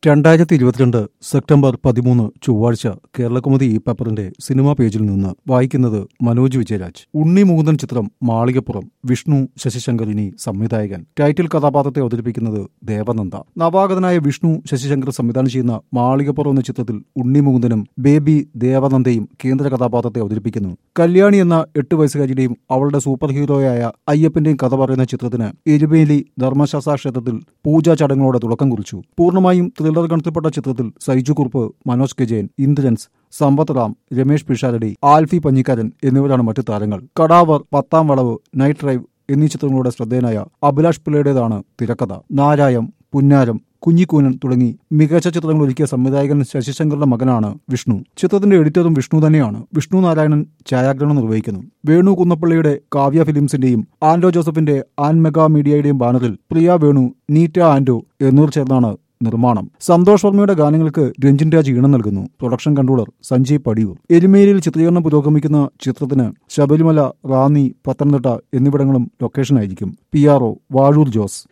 രണ്ടായിരത്തി ഇരുപത്തിരണ്ട് സെപ്റ്റംബർ പതിമൂന്ന് ചൊവ്വാഴ്ച കേരളകൗമുദി ഈ പേപ്പറിന്റെ സിനിമാ പേജിൽ നിന്ന് വായിക്കുന്നത് മനോജ് വിജയരാജ് ഉണ്ണി മുകുന്ദൻ ചിത്രം മാളികപ്പുറം വിഷ്ണു ശശിശങ്കർ ഇനി സംവിധായകൻ ടൈറ്റിൽ കഥാപാത്രത്തെ അവതരിപ്പിക്കുന്നത് ദേവനന്ദ നവാഗതനായ വിഷ്ണു ശശിശങ്കർ സംവിധാനം ചെയ്യുന്ന മാളികപ്പുറം എന്ന ചിത്രത്തിൽ ഉണ്ണി മുകുന്ദനും ബേബി ദേവനന്ദയും കേന്ദ്ര കഥാപാത്രത്തെ അവതരിപ്പിക്കുന്നു കല്യാണി എന്ന എട്ട് വയസ്സുകാരിയുടെയും അവളുടെ സൂപ്പർ ഹീറോയായ അയ്യപ്പന്റെയും കഥ പറയുന്ന ചിത്രത്തിന് എരുമേലി ധർമ്മശാസ്ത്ര ക്ഷേത്രത്തിൽ പൂജാ ചടങ്ങുകളോടെ തുടക്കം കുറിച്ചു പൂർണ്ണമായും ത്രില്ലർ ഗണത്തിൽപ്പെട്ട ചിത്രത്തിൽ സൈജു കുറുപ്പ് മനോജ് കെ ജയൻ ഇന്ദ്രൻസ് സമ്പത്ത് റാം രമേഷ് പിഷാരടി ആൽഫി പഞ്ഞിക്കാരൻ എന്നിവരാണ് മറ്റു താരങ്ങൾ കടാവർ പത്താം വളവ് നൈറ്റ് ഡ്രൈവ് എന്നീ ചിത്രങ്ങളുടെ ശ്രദ്ധേയനായ അഭിലാഷ് പിള്ളയുടേതാണ് തിരക്കഥ നാരായം പുന്നാരം കുഞ്ഞിക്കൂനൻ തുടങ്ങി മികച്ച ചിത്രങ്ങൾ ഒരുക്കിയ സംവിധായകൻ ശശിശങ്കറിന്റെ മകനാണ് വിഷ്ണു ചിത്രത്തിന്റെ എഡിറ്ററും വിഷ്ണു തന്നെയാണ് വിഷ്ണു നാരായണൻ ഛായാഗ്രഹണം നിർവഹിക്കുന്നു വേണു കുന്നപ്പള്ളിയുടെ കാവ്യ ഫിലിംസിന്റെയും ആൻഡോ ജോസഫിന്റെ ആൻ മെഗാ മീഡിയയുടെയും ബാനറിൽ പ്രിയ വേണു നീറ്റ ആൻഡോ എന്നിവർ ചേർന്നാണ് നിർമ്മാണം സന്തോഷ് വർമ്മയുടെ ഗാനങ്ങൾക്ക് രഞ്ജിൻ രാജ് ഈണം നൽകുന്നു പ്രൊഡക്ഷൻ കൺട്രോളർ സഞ്ജയ് പടിയൂർ എരുമേലിയിൽ ചിത്രീകരണം പുരോഗമിക്കുന്ന ചിത്രത്തിന് ശബരിമല റാന്നി പത്തനംതിട്ട എന്നിവിടങ്ങളും ലൊക്കേഷനായിരിക്കും P R O Vazhoor Jose